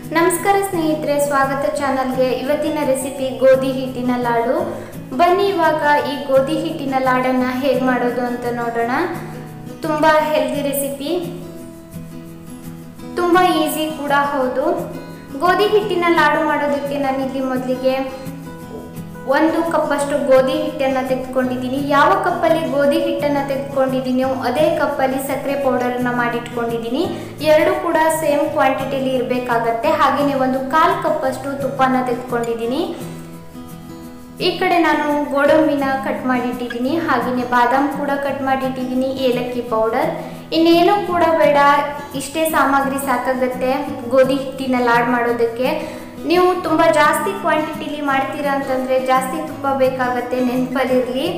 ನಮಸ್ಕಾರ ಸ್ನೇಹಿತರೆ ಸ್ವಾಗತ ಚಾನಲ್ಗೆ ಇವತ್ತಿನ ರೆಸಿಪಿ ಗೋಧಿ ಹಿಟ್ಟಿನ ಲಾಡು ಬನ್ನಿ ಇವಾಗ ಈ ಗೋಧಿ ಹಿಟ್ಟಿನ ಲಾಡನ್ನು ಹೇಗೆ ಮಾಡೋದು ಅಂತ ನೋಡೋಣ ತುಂಬ ಹೆಲ್ದಿ ರೆಸಿಪಿ ತುಂಬ ಈಸಿ ಕೂಡ ಹೌದು ಗೋಧಿ ಹಿಟ್ಟಿನ ಲಾಡು ಮಾಡೋದಕ್ಕೆ ನಾನಿಲ್ಲಿ ಮೊದಲಿಗೆ ಒಂದು ಕಪ್ಪಷ್ಟು ಗೋಧಿ ಹಿಟ್ಟನ್ನು ತೆಗೆದುಕೊಂಡಿದ್ದೀನಿ ಯಾವ ಕಪ್ಪಲ್ಲಿ ಗೋಧಿ ಹಿಟ್ಟನ್ನು ತೆಗೆದುಕೊಂಡಿದ್ದೀನೋ ಅದೇ ಕಪ್ಪಲ್ಲಿ ಸಕ್ಕರೆ ಪೌಡರನ್ನು ಮಾಡಿಟ್ಕೊಂಡಿದ್ದೀನಿ ಎರಡು ಕೂಡ ಸೇಮ್ ಕ್ವಾಂಟಿಟಿಲಿ ಇರಬೇಕಾಗತ್ತೆ ಹಾಗೆಯೇ ಒಂದು ಕಾಲು ಕಪ್ಪಷ್ಟು ತುಪ್ಪನ ತೆಗೆದುಕೊಂಡಿದ್ದೀನಿ ಈ ಕಡೆ ನಾನು ಗೋಡಂಬಿನ ಕಟ್ ಮಾಡಿಟ್ಟಿದ್ದೀನಿ ಹಾಗೆಯೇ ಬಾದಾಮ್ ಕೂಡ ಕಟ್ ಮಾಡಿಟ್ಟಿದ್ದೀನಿ ಏಲಕ್ಕಿ ಪೌಡರ್ ಇನ್ನೇನು ಕೂಡ ಬೇಡ ಇಷ್ಟೇ ಸಾಮಗ್ರಿ ಸಾಕಾಗತ್ತೆ ಗೋಧಿ ಹಿಟ್ಟಿನ ಲಾಡ್ ಮಾಡೋದಕ್ಕೆ ನೀವು ತುಂಬ ಜಾಸ್ತಿ ಕ್ವಾಂಟಿಟಿಲಿ ಮಾಡ್ತೀರಾ ಅಂತಂದರೆ ಜಾಸ್ತಿ ತುಪ್ಪ ಬೇಕಾಗತ್ತೆ ನೆನಪಲ್ಲಿರಲಿ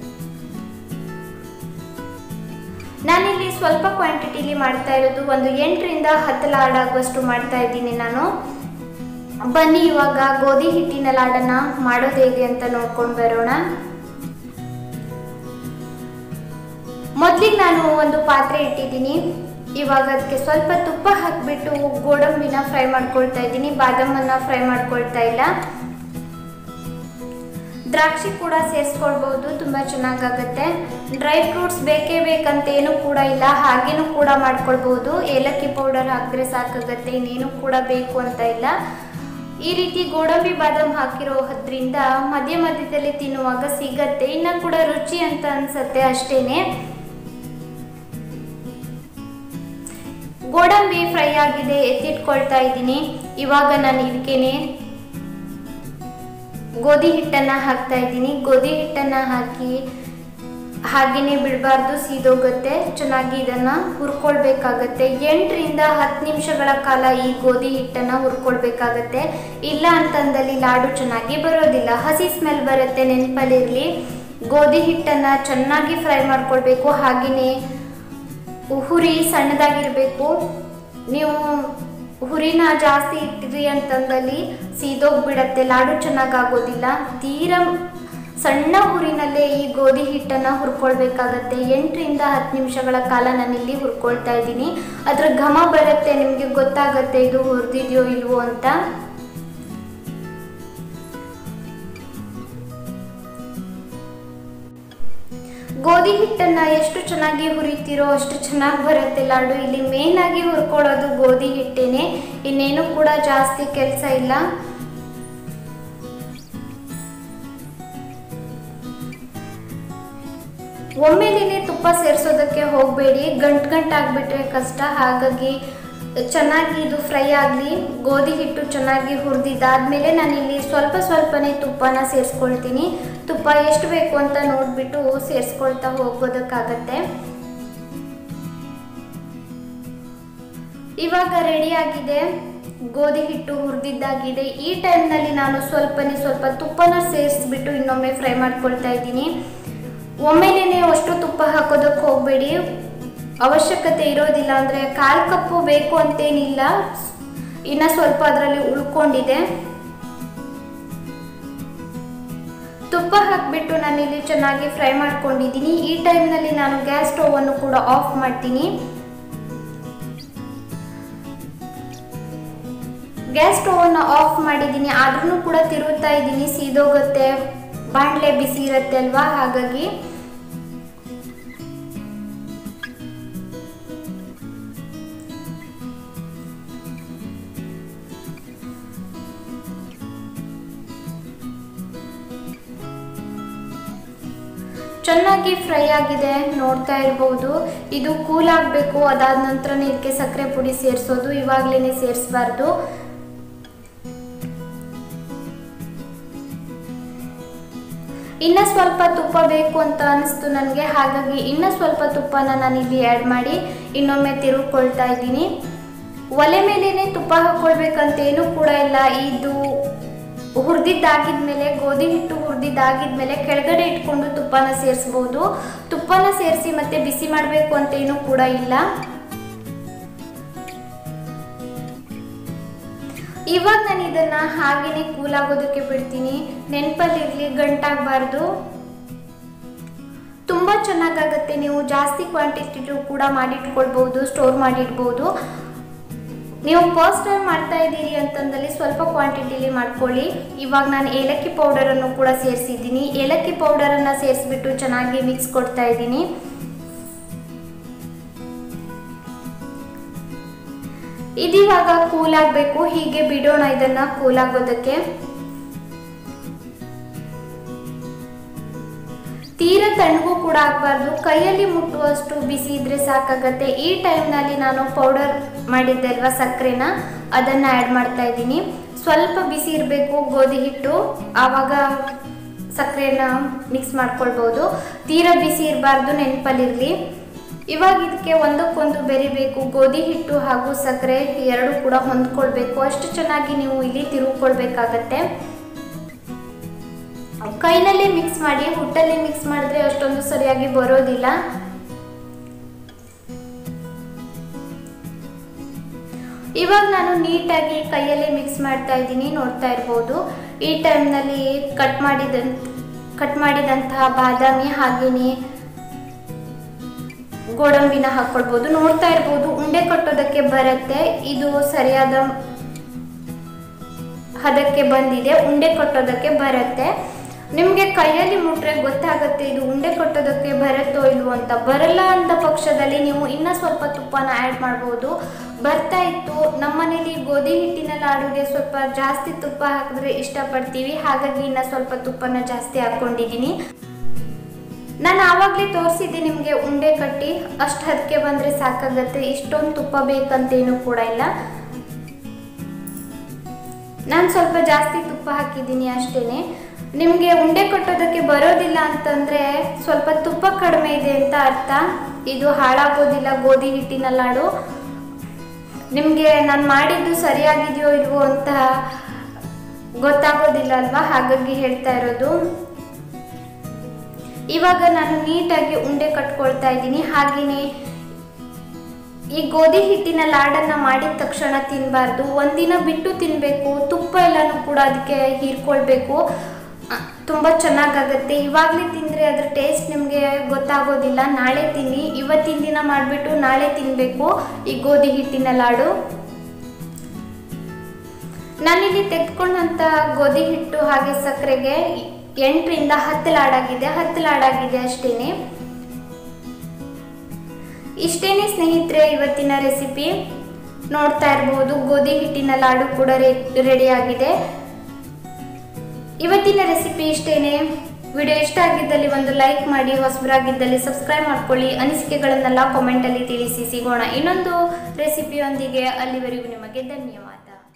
ನಾನಿಲ್ಲಿ ಸ್ವಲ್ಪ ಕ್ವಾಂಟಿಟಿಲಿ ಮಾಡ್ತಾ ಇರೋದು ಒಂದು ಎಂಟರಿಂದ ಹತ್ತು ಲಾಡ್ ಆಗುವಷ್ಟು ಮಾಡ್ತಾ ಇದ್ದೀನಿ ನಾನು ಬನ್ನಿ ಇವಾಗ ಗೋಧಿ ಹಿಟ್ಟಿನ ಲಾಡನ್ನ ಮಾಡೋದು ಹೇಗೆ ಅಂತ ನೋಡ್ಕೊಂಡು ಬರೋಣ ಮೊದಲಿಗೆ ನಾನು ಒಂದು ಪಾತ್ರೆ ಇಟ್ಟಿದ್ದೀನಿ ಇವಾಗ ಅದಕ್ಕೆ ಸ್ವಲ್ಪ ತುಪ್ಪ ಹಾಕಿಬಿಟ್ಟು ಗೋಡಂಬಿನ ಫ್ರೈ ಮಾಡ್ಕೊಳ್ತಾ ಇದ್ದೀನಿ ಬಾದಾಮನ್ನ ಫ್ರೈ ಮಾಡ್ಕೊಳ್ತಾ ಇಲ್ಲ ದ್ರಾಕ್ಷಿ ಕೂಡ ಸೇರಿಸ್ಕೊಳ್ಬಹುದು ತುಂಬ ಚೆನ್ನಾಗಾಗುತ್ತೆ ಡ್ರೈ ಫ್ರೂಟ್ಸ್ ಬೇಕೇ ಬೇಕಂತ ಏನೂ ಕೂಡ ಇಲ್ಲ ಹಾಗೇನೂ ಕೂಡ ಮಾಡ್ಕೊಳ್ಬಹುದು ಏಲಕ್ಕಿ ಪೌಡರ್ ಹಾಕಿದ್ರೆ ಸಾಕಾಗತ್ತೆ ಇನ್ನೇನು ಕೂಡ ಬೇಕು ಅಂತ ಇಲ್ಲ ಈ ರೀತಿ ಗೋಡಂಬಿ ಬಾದಾಮ್ ಹಾಕಿರೋದ್ರಿಂದ ಮಧ್ಯ ಮಧ್ಯದಲ್ಲಿ ತಿನ್ನುವಾಗ ಸಿಗತ್ತೆ ಇನ್ನ ಕೂಡ ರುಚಿ ಅಂತ ಅನ್ಸತ್ತೆ ಅಷ್ಟೇನೆ ಗೋಡಂಬಿ ಫ್ರೈ ಆಗಿದೆ ಎತ್ತಿಟ್ಕೊಳ್ತಾ ಇದ್ದೀನಿ ಇವಾಗ ನಾನು ಇದಕ್ಕೇನೆ ಗೋಧಿ ಹಿಟ್ಟನ್ನ ಹಾಕ್ತಾ ಇದ್ದೀನಿ ಗೋಧಿ ಹಿಟ್ಟನ್ನ ಹಾಕಿ ಹಾಗೇನೆ ಬಿಡಬಾರ್ದು ಸೀದೋಗುತ್ತೆ ಚೆನ್ನಾಗಿ ಇದನ್ನ ಹುರ್ಕೊಳ್ಬೇಕಾಗತ್ತೆ ಎಂಟರಿಂದ ಹತ್ತು ನಿಮಿಷಗಳ ಕಾಲ ಈ ಗೋಧಿ ಹಿಟ್ಟನ್ನ ಹುರ್ಕೊಳ್ಬೇಕಾಗತ್ತೆ ಇಲ್ಲ ಅಂತಂದಲ್ಲಿ ಲಾಡು ಚೆನ್ನಾಗಿ ಬರೋದಿಲ್ಲ ಹಸಿ ಸ್ಮೆಲ್ ಬರುತ್ತೆ ನೆನಪಲ್ಲಿರಲಿ ಗೋಧಿ ಹಿಟ್ಟನ್ನ ಚೆನ್ನಾಗಿ ಫ್ರೈ ಮಾಡ್ಕೊಳ್ಬೇಕು ಹಾಗೆಯೇ ಹುರಿ ಸಣ್ಣದಾಗಿರಬೇಕು ನೀವು ಹುರಿನ ಜಾಸ್ತಿ ಇಟ್ಟಿರಿ ಅಂತಂದಲ್ಲಿ ಸೀದೋಗ್ಬಿಡತ್ತೆ ಲಾಡು ಚೆನ್ನಾಗಾಗೋದಿಲ್ಲ ತೀರಾ ಸಣ್ಣ ಹುರಿನಲ್ಲೇ ಈ ಗೋಧಿ ಹಿಟ್ಟನ್ನು ಹುರ್ಕೊಳ್ಬೇಕಾಗತ್ತೆ ಎಂಟರಿಂದ ಹತ್ತು ನಿಮಿಷಗಳ ಕಾಲ ನಾನಿಲ್ಲಿ ಹುರ್ಕೊಳ್ತಾ ಇದ್ದೀನಿ ಅದ್ರ ಘಮ ಬರುತ್ತೆ ನಿಮಗೆ ಗೊತ್ತಾಗತ್ತೆ ಇದು ಹುರಿದಿದೆಯೋ ಇಲ್ವೋ ಅಂತ ಗೋಧಿ ಹಿಟ್ಟನ್ನ ಎಷ್ಟು ಚೆನ್ನಾಗಿ ಹುರಿತೀರೋ ಅಷ್ಟು ಚೆನ್ನಾಗಿ ಬರುತ್ತೆ ಲಾಡು ಇಲ್ಲಿ ಮೇನ್ ಆಗಿ ಹುರ್ಕೊಳ್ಳೋದು ಗೋಧಿ ಹಿಟ್ಟೇನೆ ಇನ್ನೇನು ಕೂಡ ಜಾಸ್ತಿ ಕೆಲಸ ಇಲ್ಲ ಒಮ್ಮೆಲೇನೆ ತುಪ್ಪ ಸೇರಿಸೋದಕ್ಕೆ ಹೋಗಬೇಡಿ ಗಂಟು ಗಂಟು ಆಗಿಬಿಟ್ರೆ ಕಷ್ಟ ಹಾಗಾಗಿ ಚೆನ್ನಾಗಿ ಇದು ಫ್ರೈ ಆಗಲಿ ಗೋಧಿ ಹಿಟ್ಟು ಚೆನ್ನಾಗಿ ಹುರಿದಿದ್ದಾದ್ಮೇಲೆ ನಾನಿಲ್ಲಿ ಸ್ವಲ್ಪ ಸ್ವಲ್ಪನೇ ತುಪ್ಪನ ಸೇರಿಸ್ಕೊಳ್ತೀನಿ ತುಪ್ಪ ಎಷ್ಟು ಬೇಕು ಅಂತ ನೋಡಿಬಿಟ್ಟು ಸೇರಿಸ್ಕೊಳ್ತಾ ಹೋಗೋದಕ್ಕಾಗತ್ತೆ ಇವಾಗ ರೆಡಿಯಾಗಿದೆ ಗೋಧಿ ಹಿಟ್ಟು ಹುರಿದಿದ್ದಾಗಿದೆ ಈ ಟೈಮ್ನಲ್ಲಿ ನಾನು ಸ್ವಲ್ಪನೇ ಸ್ವಲ್ಪ ತುಪ್ಪನ ಸೇರಿಸ್ಬಿಟ್ಟು ಇನ್ನೊಮ್ಮೆ ಫ್ರೈ ಮಾಡ್ಕೊಳ್ತಾ ಇದ್ದೀನಿ ಒಮ್ಮೆಲೇನೆ ಅಷ್ಟು ತುಪ್ಪ ಹಾಕೋದಕ್ಕೆ ಹೋಗಬೇಡಿ ಅವಶ್ಯಕತೆ ಇರೋದಿಲ್ಲ ಅಂದರೆ ಕಾಲು ಕಪ್ಪು ಬೇಕು ಅಂತೇನಿಲ್ಲ ಇನ್ನು ಸ್ವಲ್ಪ ಅದರಲ್ಲಿ ಉಳ್ಕೊಂಡಿದೆ ತುಪ್ಪ ಹಾಕಿಬಿಟ್ಟು ನಾನಿಲ್ಲಿ ಚೆನ್ನಾಗಿ ಫ್ರೈ ಮಾಡ್ಕೊಂಡಿದ್ದೀನಿ ಈ ಟೈಮ್ನಲ್ಲಿ ನಾನು ಗ್ಯಾಸ್ ಸ್ಟೋವನ್ನು ಕೂಡ ಆಫ್ ಮಾಡ್ತೀನಿ ಗ್ಯಾಸ್ ಸ್ಟೋವನ್ನು ಆಫ್ ಮಾಡಿದ್ದೀನಿ ಆದ್ರೂ ಕೂಡ ತಿರುಗ್ತಾ ಇದ್ದೀನಿ ಸೀದೋಗುತ್ತೆ ಬಾಣಲೆ ಬಿಸಿ ಇರುತ್ತೆ ಅಲ್ವಾ ಹಾಗಾಗಿ ಚೆನ್ನಾಗಿ ಫ್ರೈ ಆಗಿದೆ ನೋಡ್ತಾ ಇರ್ಬೋದು ಇದು ಕೂಲ್ ಆಗಬೇಕು ಅದಾದ ನಂತರನೇ ಇದಕ್ಕೆ ಸಕ್ಕರೆ ಪುಡಿ ಸೇರಿಸೋದು ಇವಾಗಲೇ ಸೇರಿಸಬಾರ್ದು ಇನ್ನು ಸ್ವಲ್ಪ ತುಪ್ಪ ಬೇಕು ಅಂತ ಅನಿಸ್ತು ನನಗೆ ಹಾಗಾಗಿ ಇನ್ನು ಸ್ವಲ್ಪ ತುಪ್ಪನ ನಾನಿಲ್ಲಿ ಆ್ಯಡ್ ಮಾಡಿ ಇನ್ನೊಮ್ಮೆ ತಿರುಗಿಕೊಳ್ತಾ ಇದ್ದೀನಿ ಒಲೆ ಮೇಲೇನೆ ತುಪ್ಪ ಹಾಕ್ಕೊಳ್ಬೇಕಂತ ಏನೂ ಕೂಡ ಇಲ್ಲ ಇದು ಹುರಿದಿದ್ದಾಗಿದ್ಮೇಲೆ ಗೋಧಿ ಹಿಟ್ಟು ಹುರಿದಿದ್ದಾಗಿದ್ಮೇಲೆ ಕೆಳಗಡೆ ಇಟ್ಕೊಂಡು ತುಪ್ಪನ ಸೇರಿಸ್ಬೋದು ತುಪ್ಪನ ಸೇರಿಸಿ ಮತ್ತೆ ಬಿಸಿ ಮಾಡಬೇಕು ಅಂತ ಏನೂ ಕೂಡ ಇಲ್ಲ ಇವಾಗ ನಾನು ಇದನ್ನ ಹಾಗೇನೆ ಕೂಲ್ ಆಗೋದಕ್ಕೆ ಬಿಡ್ತೀನಿ ನೆನಪಲ್ಲಿರ್ಲಿ ಗಂಟಾಗಬಾರ್ದು ತುಂಬ ಚೆನ್ನಾಗಾಗತ್ತೆ ನೀವು ಜಾಸ್ತಿ ಕ್ವಾಂಟಿಟಿಲು ಕೂಡ ಮಾಡಿಟ್ಕೊಳ್ಬಹುದು ಸ್ಟೋರ್ ಮಾಡಿಡ್ಬೋದು ನೀವು ಫಸ್ಟ್ ಟೈಮ್ ಮಾಡ್ತಾ ಇದ್ದೀರಿ ಅಂತಂದಲ್ಲಿ ಸ್ವಲ್ಪ ಕ್ವಾಂಟಿಟಿಲಿ ಮಾಡ್ಕೊಳ್ಳಿ ಇವಾಗ ನಾನು ಏಲಕ್ಕಿ ಪೌಡರನ್ನು ಕೂಡ ಸೇರಿಸಿದ್ದೀನಿ ಏಲಕ್ಕಿ ಪೌಡರನ್ನು ಸೇರಿಸ್ಬಿಟ್ಟು ಚೆನ್ನಾಗಿ ಮಿಕ್ಸ್ ಕೊಡ್ತಾ ಇದ್ದೀನಿ ಇದಿವಾಗ ಕೂಲ್ ಆಗಬೇಕು ಹೀಗೆ ಬಿಡೋಣ ಇದನ್ನ ಕೂಲ್ ಆಗೋದಕ್ಕೆ ತೀರ ತಣ್ಣಗೂ ಕೂಡ ಆಗಬಾರ್ದು ಕೈಯಲ್ಲಿ ಮುಟ್ಟುವಷ್ಟು ಬಿಸಿ ಇದ್ರೆ ಸಾಕಾಗತ್ತೆ ಈ ಟೈಮ್ನಲ್ಲಿ ನಾನು ಪೌಡರ್ ಮಾಡಿದ್ದೆ ಅಲ್ವಾ ಸಕ್ಕರೆನ ಅದನ್ನು ಆ್ಯಡ್ ಮಾಡ್ತಾ ಇದ್ದೀನಿ ಸ್ವಲ್ಪ ಬಿಸಿ ಇರಬೇಕು ಗೋಧಿ ಹಿಟ್ಟು ಆವಾಗ ಸಕ್ಕರೆನ ಮಿಕ್ಸ್ ಮಾಡ್ಕೊಳ್ಬೋದು ತೀರ ಬಿಸಿ ಇರಬಾರ್ದು ನೆನಪಲ್ಲಿರಲಿ ಇವಾಗ ಇದಕ್ಕೆ ಒಂದಕ್ಕೊಂದು ಬೆರಿಬೇಕು ಗೋಧಿ ಹಿಟ್ಟು ಹಾಗೂ ಸಕ್ಕರೆ ಎರಡು ಕೂಡ ಹೊಂದ್ಕೊಳ್ಬೇಕು ಅಷ್ಟು ಚೆನ್ನಾಗಿ ನೀವು ಇಲ್ಲಿ ತಿರುಗ್ಕೊಳ್ಬೇಕಾಗತ್ತೆ ಕೈನಲ್ಲಿ ಮಿಕ್ಸ್ ಮಾಡಿ ಹುಟ್ಟಲ್ಲಿ ಮಿಕ್ಸ್ ಮಾಡಿದ್ರೆ ಅಷ್ಟೊಂದು ಸರಿಯಾಗಿ ಬರೋದಿಲ್ಲ ಇವಾಗ ನಾನು ನೀಟಾಗಿ ಕೈಯಲ್ಲಿ ಮಿಕ್ಸ್ ಮಾಡ್ತಾ ಇದ್ದೀನಿ ನೋಡ್ತಾ ಇರ್ಬೋದು ಈ ಟೈಮ್ನಲ್ಲಿ ಕಟ್ ಮಾಡಿದಂತ ಕಟ್ ಮಾಡಿದಂತಹ ಬಾದಾಮಿ ಹಾಗೆಯೇ ಗೋಡಂಬಿನ ಹಾಕ್ಕೊಳ್ಬೋದು ನೋಡ್ತಾ ಇರ್ಬೋದು ಉಂಡೆ ಕಟ್ಟೋದಕ್ಕೆ ಬರುತ್ತೆ ಇದು ಸರಿಯಾದ ಹದಕ್ಕೆ ಬಂದಿದೆ ಉಂಡೆ ಕಟ್ಟೋದಕ್ಕೆ ಬರುತ್ತೆ ನಿಮಗೆ ಕೈಯಲ್ಲಿ ಮುಟ್ರೆ ಗೊತ್ತಾಗುತ್ತೆ ಇದು ಉಂಡೆ ಕಟ್ಟೋದಕ್ಕೆ ಬರುತ್ತೋ ಇಲ್ವೋ ಅಂತ ಬರಲ್ಲ ಅಂತ ಪಕ್ಷದಲ್ಲಿ ನೀವು ಇನ್ನೂ ಸ್ವಲ್ಪ ತುಪ್ಪನ ಆ್ಯಡ್ ಮಾಡ್ಬೋದು ಬರ್ತಾ ಇತ್ತು ನಮ್ಮನೇಲಿ ಗೋಧಿ ಹಿಟ್ಟಿನ ಲಾಡುಗೆ ಸ್ವಲ್ಪ ಜಾಸ್ತಿ ತುಪ್ಪ ಹಾಕಿದ್ರೆ ಇಷ್ಟಪಡ್ತೀವಿ ಹಾಗಾಗಿ ಇನ್ನೂ ಸ್ವಲ್ಪ ತುಪ್ಪನ ಜಾಸ್ತಿ ಹಾಕ್ಕೊಂಡಿದ್ದೀನಿ ನಾನು ಆವಾಗಲೇ ತೋರಿಸಿದ್ದೆ ನಿಮಗೆ ಉಂಡೆ ಕಟ್ಟಿ ಅಷ್ಟು ಹದಕ್ಕೆ ಬಂದರೆ ಸಾಕಾಗತ್ತೆ ಇಷ್ಟೊಂದು ತುಪ್ಪ ಬೇಕಂತೇನು ಕೂಡ ಇಲ್ಲ ನಾನು ಸ್ವಲ್ಪ ಜಾಸ್ತಿ ತುಪ್ಪ ಹಾಕಿದ್ದೀನಿ ಅಷ್ಟೇ ನಿಮಗೆ ಉಂಡೆ ಕಟ್ಟೋದಕ್ಕೆ ಬರೋದಿಲ್ಲ ಅಂತಂದರೆ ಸ್ವಲ್ಪ ತುಪ್ಪ ಕಡಿಮೆ ಇದೆ ಅಂತ ಅರ್ಥ ಇದು ಹಾಳಾಗೋದಿಲ್ಲ ಗೋಧಿ ಹಿಟ್ಟಿನ ಲಾಡು ನಿಮಗೆ ನಾನು ಮಾಡಿದ್ದು ಸರಿಯಾಗಿದೆಯೋ ಇಲ್ವೋ ಅಂತ ಗೊತ್ತಾಗೋದಿಲ್ಲ ಅಲ್ವಾ ಹಾಗಾಗಿ ಹೇಳ್ತಾ ಇರೋದು ಇವಾಗ ನಾನು ನೀಟಾಗಿ ಉಂಡೆ ಕಟ್ಕೊಳ್ತಾ ಇದ್ದೀನಿ ಹಾಗೆಯೇ ಈ ಗೋಧಿ ಹಿಟ್ಟಿನ ಲಾಡನ್ನ ಮಾಡಿದ ತಕ್ಷಣ ತಿನ್ನಬಾರ್ದು ಒಂದಿನ ಬಿಟ್ಟು ತಿನ್ನಬೇಕು ತುಪ್ಪ ಎಲ್ಲನೂ ಕೂಡ ಅದಕ್ಕೆ ಹೀರ್ಕೊಳ್ಬೇಕು ಅ- ತುಂಬ ಚೆನ್ನಾಗಾಗತ್ತೆ ಇವಾಗಲೇ ತಿಂದರೆ ಅದ್ರ ಟೇಸ್ಟ್ ನಿಮಗೆ ಗೊತ್ತಾಗೋದಿಲ್ಲ ನಾಳೆ ತಿನ್ನಿ ಇವತ್ತಿನ ದಿನ ಮಾಡಿಬಿಟ್ಟು ನಾಳೆ ತಿನ್ನಬೇಕು ಈ ಗೋಧಿ ಹಿಟ್ಟಿನ ಲಾಡು ನಾನಿಲ್ಲಿ ತೆಗೆದುಕೊಂಡಂಥ ಗೋಧಿ ಹಿಟ್ಟು ಹಾಗೆ ಸಕ್ಕರೆಗೆ ಎಂಟರಿಂದ ಹತ್ತು ಲಾಡಾಗಿದೆ ಹತ್ತು ಲಾಡಾಗಿದೆ ಅಷ್ಟೇನೆ ಇಷ್ಟೇನೆ ಸ್ನೇಹಿತರೆ ಇವತ್ತಿನ ರೆಸಿಪಿ ನೋಡ್ತಾ ಇರ್ಬೋದು ಗೋಧಿ ಹಿಟ್ಟಿನ ಲಾಡು ಕೂಡ ರೆಡಿ ಆಗಿದೆ ಇವತ್ತಿನ ರೆಸಿಪಿ ಇಷ್ಟೇನೆ ವಿಡಿಯೋ ಇಷ್ಟ ಆಗಿದ್ದಲ್ಲಿ ಒಂದು ಲೈಕ್ ಮಾಡಿ ಹೊಸಬರಾಗಿದ್ದಲ್ಲಿ ಸಬ್ಸ್ಕ್ರೈಬ್ ಮಾಡ್ಕೊಳ್ಳಿ ಅನಿಸಿಕೆಗಳನ್ನೆಲ್ಲ ಕಾಮೆಂಟಲ್ಲಿ ತಿಳಿಸಿ ಸಿಗೋಣ ಇನ್ನೊಂದು ರೆಸಿಪಿಯೊಂದಿಗೆ ಅಲ್ಲಿವರೆಗೂ ನಿಮಗೆ ಧನ್ಯವಾದ